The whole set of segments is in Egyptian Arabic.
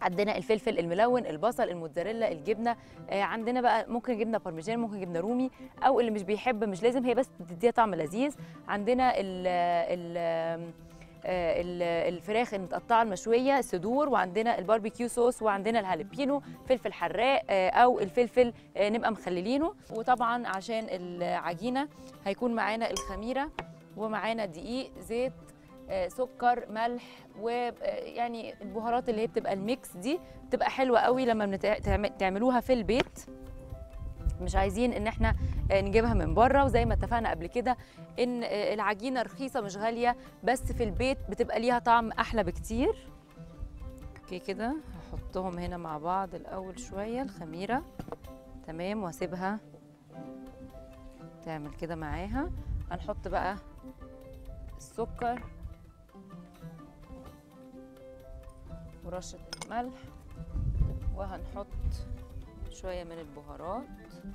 عندنا الفلفل الملون البصل الموتزاريلا الجبنه آه، عندنا بقى ممكن جبنه بارميجان ممكن جبنه رومي او اللي مش بيحب مش لازم هي بس تديها طعم لذيذ عندنا ال ال آه، ال- الفراخ المتقطعه المشويه صدور وعندنا الباربيكيو صوص وعندنا الهالبينو فلفل حراق آه، او الفلفل آه، نبقى مخللينه وطبعا عشان العجينه هيكون معانا الخميره ومعانا دقيق زيت آه، سكر ملح ويعني البهارات اللي هي بتبقى الميكس دي بتبقى حلوه قوي لما بنتع- تعم- تعملوها في البيت مش عايزين ان احنا آه، نجيبها من بره وزي ما اتفقنا قبل كده ان آه، العجينه رخيصه مش غاليه بس في البيت بتبقى ليها طعم احلى بكتير اوكي كده هحطهم هنا مع بعض الاول شويه الخميره تمام واسيبها تعمل كده معاها هنحط بقى السكر ورشه الملح وهنحط شويه من البهارات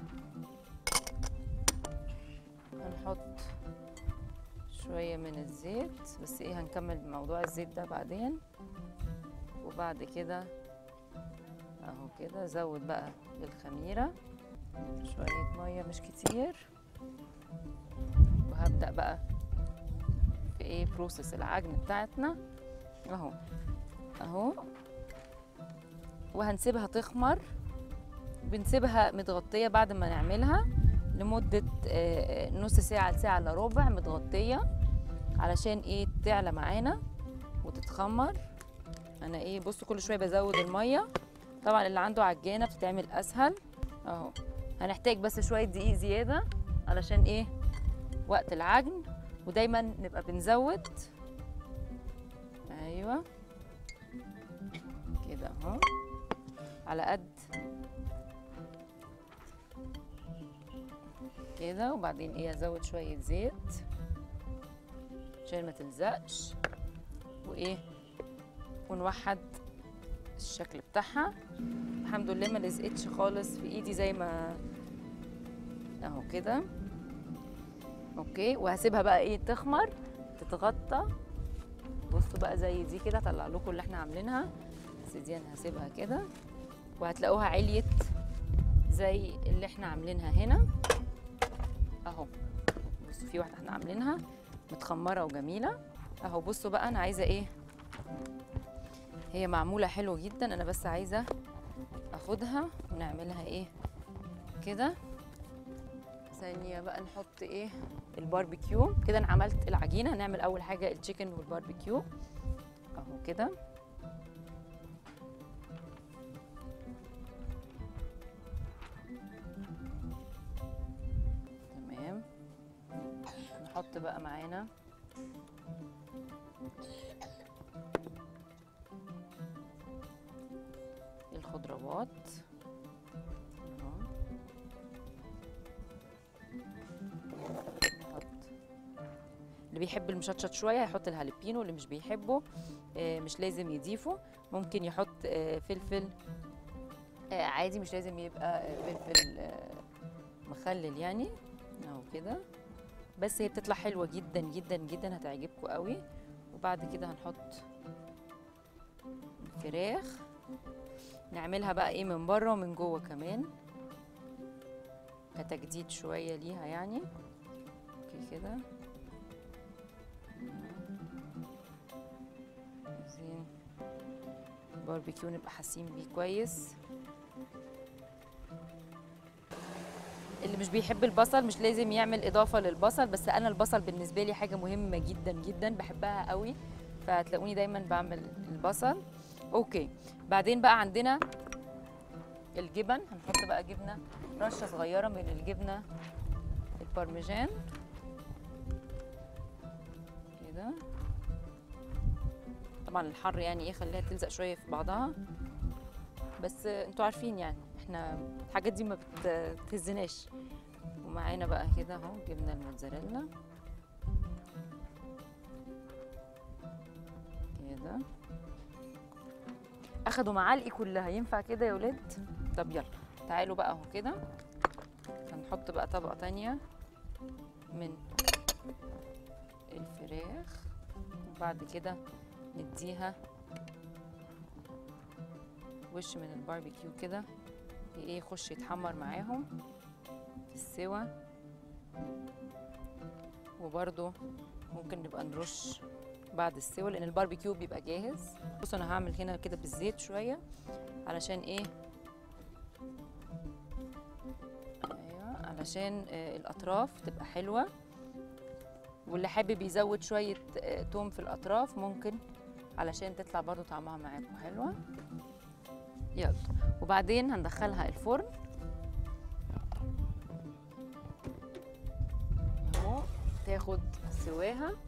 هنحط شويه من الزيت بس ايه هنكمل موضوع الزيت ده بعدين وبعد كده اهو كده زود بقى الخميره شويه ميه مش كتير وهبدا بقى في ايه بروسس العجن بتاعتنا اهو اهو وهنسيبها تخمر بنسيبها متغطيه بعد ما نعملها لمده آه، نص ساعه لساعه الا ربع متغطيه علشان ايه تعلى معانا وتتخمر انا ايه بصوا كل شويه بزود الميه طبعا اللي عنده عجانه بتتعمل اسهل اهو هنحتاج بس شويه دقيق زياده علشان ايه وقت العجن ودايما نبقى بنزود ايوه كده اهو على قد كده وبعدين ايه ازود شويه زيت عشان ما تلزقش وايه ونوحد الشكل بتاعها الحمد لله ما لزقتش خالص في ايدي زي ما اهو كده اوكي وهسيبها بقى ايه تخمر تتغطى بصوا بقى زي دي كده هطلع لكم اللي احنا عاملينها بس دي انا هسيبها كده وهتلاقوها عليت زي اللي احنا عاملينها هنا اهو بصوا في واحده احنا عاملينها متخمره وجميله اهو بصوا بقى انا عايزه ايه هي معموله حلو جدا انا بس عايزه اخدها ونعملها ايه كده ثانيه بقى نحط ايه الباربيكيو كده انا عملت العجينه هنعمل اول حاجه التشيكن والباربيكيو اهو كده تمام نحط بقى معانا الخضروات اهو نحط اللي بيحب المشطشط شويه هيحط الهالبينو اللي مش بيحبه آه، مش لازم يضيفه ممكن يحط آه، فلفل آه، عادي مش لازم يبقى آه، فلفل آه، مخلل يعني اهو كده بس هي بتطلع حلوه جدا جدا جدا هتعجبكم قوي وبعد كده هنحط الفراخ نعملها بقى ايه من بره ومن جوه كمان كتجديد شويه ليها يعني اوكي كده عايزين باربيكيو نبقى حاسين بيه كويس اللي مش بيحب البصل مش لازم يعمل اضافه للبصل بس انا البصل بالنسبه لي حاجه مهمه جدا جدا بحبها قوي فهتلاقوني دايما بعمل البصل اوكي بعدين بقى عندنا الجبن هنحط بقى جبنه رشه صغيره من الجبنه البارميجان كده طبعا الحر يعني ايه خليها تلزق شويه في بعضها بس انتوا عارفين يعني احنا الحاجات دي ما بتهزناش ومعانا بقى كده اهو جبنه الموتزاريلا كده اخدوا معالقي كلها ينفع كده يا ولاد طب يلا تعالوا بقى اهو كده هنحط بقى طبقه تانية من الفراخ وبعد كده نديها وش من الباربيكيو كده ايه يخش يتحمر معاهم في السوا وبرده ممكن نبقى نرش بعد السوا لان الباربيكيو بيبقى جاهز بصوا انا هعمل هنا كده بالزيت شويه علشان ايه ايوه علشان آه، الاطراف تبقى حلوه واللي حابب يزود شويه آه، توم في الاطراف ممكن علشان تطلع برضو طعمها معاكم حلوه يلا وبعدين هندخلها الفرن اهو تاخد سواها